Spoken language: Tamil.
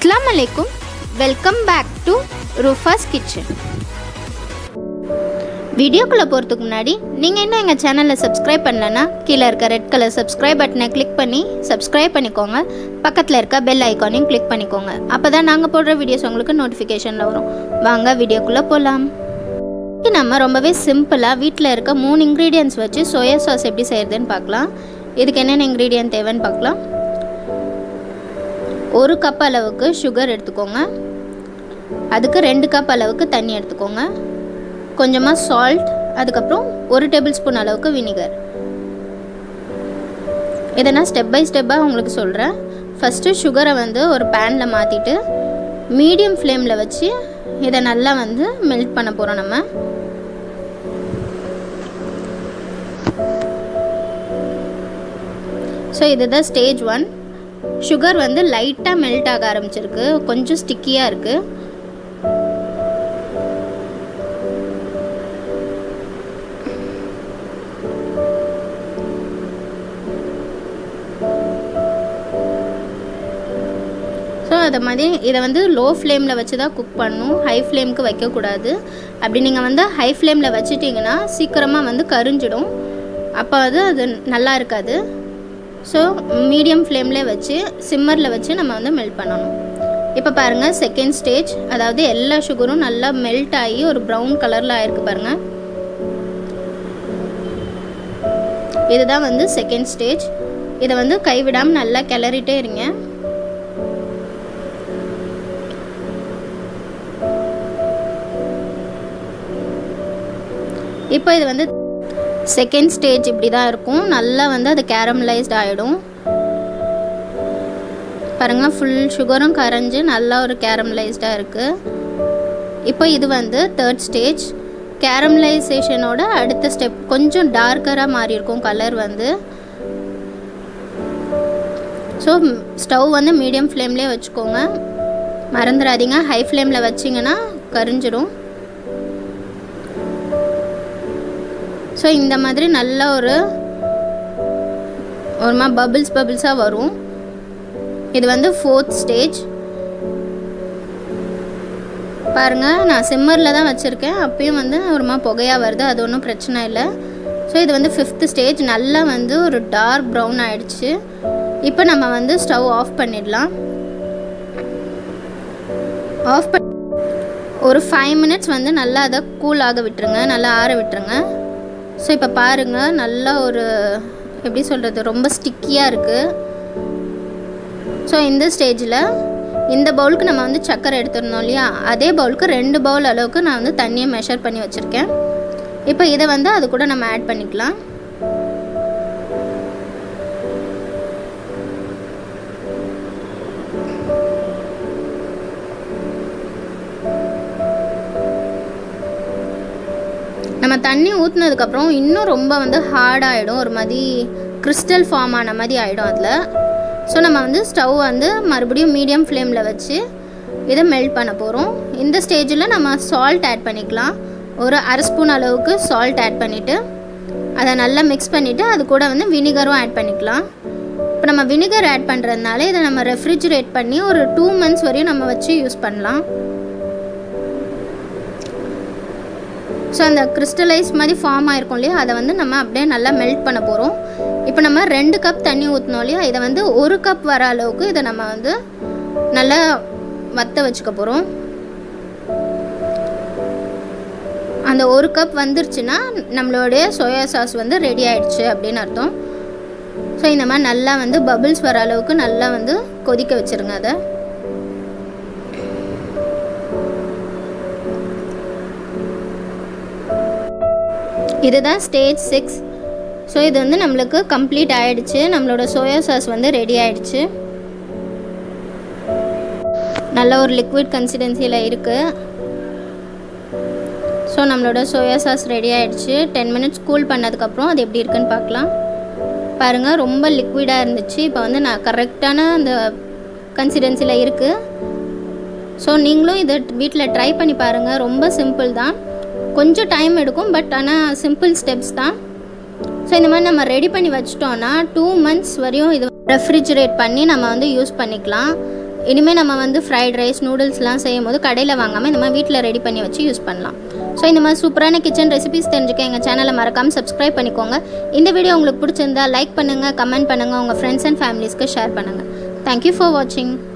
அஸ்லாம் அலைக்கும் welcome back to Rufa's kitchen வீடியோக்குள்ளே போகிறதுக்கு முன்னாடி நீங்கள் இன்னும் எங்கள் சேனலை சப்ஸ்கிரைப் பண்ணலன்னா கீழே இருக்க ரெட் கலர் சப்ஸ்கிரைப் பட்டனை கிளிக் பண்ணி சப்ஸ்கிரைப் பண்ணிக்கோங்க பக்கத்தில் இருக்க பெல் ஐக்கானையும் கிளிக் பண்ணிக்கோங்க அப்போ தான் நாங்கள் போடுற வீடியோஸ் உங்களுக்கு நோட்டிஃபிகேஷனில் வரும் வாங்க வீடியோக்குள்ளே போகலாம் இன்னைக்கு நம்ம ரொம்பவே சிம்பிளாக வீட்டில் இருக்க மூணு இன்க்ரீடியன்ஸ் வச்சு சோயா சாஸ் எப்படி செய்கிறதுன்னு பார்க்கலாம் இதுக்கு என்னென்ன இன்க்ரீடியன்ட் தேவைன்னு பார்க்கலாம் ஒரு கப் அளவுக்கு சுகர் எடுத்துக்கோங்க அதுக்கு ரெண்டு கப் அளவுக்கு தண்ணி எடுத்துக்கோங்க கொஞ்சமாக சால்ட் அதுக்கப்புறம் ஒரு டேபிள் ஸ்பூன் அளவுக்கு வினிகர் இதை நான் ஸ்டெப் பை ஸ்டெப்பாக உங்களுக்கு சொல்கிறேன் ஃபஸ்ட்டு சுகரை வந்து ஒரு பேனில் மாற்றிட்டு மீடியம் ஃப்ளேமில் வச்சு இதை நல்லா வந்து மெல்ட் பண்ண போகிறோம் நம்ம ஸோ இதுதான் ஸ்டேஜ் ஒன் சுகர் வந்து லைட்டாக மெல்ட் ஆக ஆரம்பிச்சிருக்கு கொஞ்சம் ஸ்டிக்கியாக இருக்குது ஸோ அதை மாதிரி இதை வந்து லோ ஃப்ளேமில் வச்சு தான் குக் பண்ணணும் ஹை ஃப்ளேமுக்கு வைக்கக்கூடாது அப்படி நீங்கள் வந்து ஹை ஃப்ளேமில் வச்சுட்டிங்கன்னா சீக்கிரமாக வந்து கரிஞ்சிடும் அப்போ வந்து அது நல்லா இருக்காது ஸோ மீடியம் ஃப்ளேம்லேயே வச்சு சிம்மரில் வச்சு நம்ம வந்து மெல்ட் பண்ணணும் இப்போ பாருங்கள் செகண்ட் ஸ்டேஜ் அதாவது எல்லா சுகரும் நல்லா மெல்ட் ஆகி ஒரு ப்ரௌன் கலரில் ஆயிருக்கு பாருங்கள் இதுதான் வந்து செகண்ட் ஸ்டேஜ் இதை வந்து கைவிடாமல் நல்லா கிளறிட்டே இருங்க இப்போ இது வந்து செகண்ட் ஸ்டேஜ் இப்படி தான் இருக்கும் நல்லா வந்து அது கேரமலைஸ்ட் ஆகிடும் பாருங்கள் ஃபுல் சுகரும் கரைஞ்சி நல்லா ஒரு கேரமலைஸ்டாக இருக்குது இப்போ இது வந்து தேர்ட் ஸ்டேஜ் கேரமலைசேஷனோட அடுத்த ஸ்டெப் கொஞ்சம் டார்க்கராக மாறி இருக்கும் கலர் வந்து ஸோ ஸ்டவ் வந்து மீடியம் ஃப்ளேம்லேயே வச்சுக்கோங்க மறந்துடாதீங்க ஹை ஃப்ளேமில் வச்சிங்கன்னா கரிஞ்சிடும் ஸோ இந்த மாதிரி நல்ல ஒரு ஒரு மாதிரி பபிள்ஸ் பபிள்ஸாக வரும் இது வந்து ஃபோர்த் ஸ்டேஜ் பாருங்கள் நான் சிம்மரில் தான் வச்சுருக்கேன் அப்பயும் வந்து ஒரு மாதிரி புகையாக வருது அது ஒன்றும் பிரச்சனை இல்லை ஸோ இது வந்து ஃபிஃப்த் ஸ்டேஜ் நல்லா வந்து ஒரு டார்க் ப்ரௌன் ஆகிடுச்சு இப்போ நம்ம வந்து ஸ்டவ் ஆஃப் பண்ணிடலாம் ஆஃப் பண்ணி ஒரு ஃபைவ் மினிட்ஸ் வந்து நல்லா அதை கூல் ஆக விட்டுருங்க நல்லா ஆற விட்டுருங்க ஸோ இப்போ பாருங்கள் நல்லா ஒரு எப்படி சொல்கிறது ரொம்ப ஸ்டிக்கியாக இருக்குது ஸோ இந்த ஸ்டேஜில் இந்த பவுலுக்கு நம்ம வந்து சக்கரை எடுத்துருந்தோம் இல்லையா அதே பவுலுக்கு ரெண்டு பவுல் அளவுக்கு நான் வந்து தண்ணியை மெஷர் பண்ணி வச்சுருக்கேன் இப்போ இதை வந்து அது கூட நம்ம ஆட் பண்ணிக்கலாம் நம்ம தண்ணி ஊற்றுனதுக்கப்புறம் இன்னும் ரொம்ப வந்து ஹார்டாகிடும் ஒரு மாதிரி கிறிஸ்டல் ஃபார்ம் ஆன மாதிரி ஆகிடும் அதில் ஸோ நம்ம வந்து ஸ்டவ் வந்து மறுபடியும் மீடியம் ஃப்ளேமில் வச்சு இதை மெல்ட் பண்ண போகிறோம் இந்த ஸ்டேஜில் நம்ம சால்ட் ஆட் பண்ணிக்கலாம் ஒரு அரை ஸ்பூன் அளவுக்கு சால்ட் ஆட் பண்ணிவிட்டு அதை நல்லா மிக்ஸ் பண்ணிவிட்டு அது கூட வந்து வினிகரும் ஆட் பண்ணிக்கலாம் இப்போ நம்ம வினிகர் ஆட் பண்ணுறதுனால இதை நம்ம ரெஃப்ரிஜிரேட் பண்ணி ஒரு டூ மந்த்ஸ் வரையும் நம்ம வச்சு யூஸ் பண்ணலாம் ஸோ அந்த கிறிஸ்டலைஸ் மாதிரி ஃபார்ம் ஆயிருக்கும் இல்லையா அதை வந்து நம்ம அப்படியே நல்லா மெல்ட் பண்ண போகிறோம் இப்போ நம்ம ரெண்டு கப் தண்ணி ஊற்றினோம் இல்லையா இதை வந்து ஒரு கப் வர அளவுக்கு இதை நம்ம வந்து நல்லா வத்த வச்சுக்க போகிறோம் அந்த ஒரு கப் வந்துருச்சுன்னா நம்மளுடைய சோயா சாஸ் வந்து ரெடி ஆயிடுச்சு அப்படின்னு அர்த்தம் ஸோ இந்த மாதிரி நல்லா வந்து பபிள்ஸ் வர அளவுக்கு நல்லா வந்து கொதிக்க வச்சுருங்க அதை இதுதான் ஸ்டேஜ் சிக்ஸ் ஸோ இது வந்து நம்மளுக்கு கம்ப்ளீட் ஆகிடுச்சு நம்மளோட சோயா சாஸ் வந்து ரெடி ஆகிடுச்சு நல்ல ஒரு லிக்விட் கன்சிஸ்டன்சியில் இருக்குது ஸோ நம்மளோட சோயா சாஸ் ரெடி ஆகிடுச்சு டென் மினிட்ஸ் கூல் பண்ணதுக்கப்புறம் அது எப்படி இருக்குன்னு பார்க்கலாம் பாருங்கள் ரொம்ப லிக்விடாக இருந்துச்சு இப்போ வந்து நான் கரெக்டான அந்த கன்சிஸ்டன்சியில் இருக்குது ஸோ நீங்களும் இதை வீட்டில் ட்ரை பண்ணி பாருங்கள் ரொம்ப சிம்பிள் தான் கொஞ்சம் டைம் எடுக்கும் பட் ஆனால் சிம்பிள் ஸ்டெப்ஸ் தான் ஸோ இந்த மாதிரி நம்ம ரெடி பண்ணி வச்சிட்டோன்னா டூ மந்த்ஸ் வரையும் இது ரெஃப்ரிஜரேட் பண்ணி நம்ம வந்து யூஸ் பண்ணிக்கலாம் இனிமேல் நம்ம வந்து ஃப்ரைட் ரைஸ் நூடுல்ஸ்லாம் செய்யும் போது கடையில் வாங்காமல் இந்த மாதிரி வீட்டில் ரெடி பண்ணி வச்சு யூஸ் பண்ணலாம் ஸோ இந்த மாதிரி சூப்பரான கிச்சன் ரெசிபிஸ் தெரிஞ்சுக்க எங்கள் சேனலை மறக்காமல் சப்ஸ்கிரைப் பண்ணிக்கோங்க இந்த வீடியோ உங்களுக்கு பிடிச்சிருந்தா லைக் பண்ணுங்கள் கமெண்ட் பண்ணுங்கள் உங்கள் ஃப்ரெண்ட்ஸ் அண்ட் ஃபேமிலிஸ்க்கு ஷேர் பண்ணுங்கள் தேங்க்யூ ஃபார் வாட்சிங்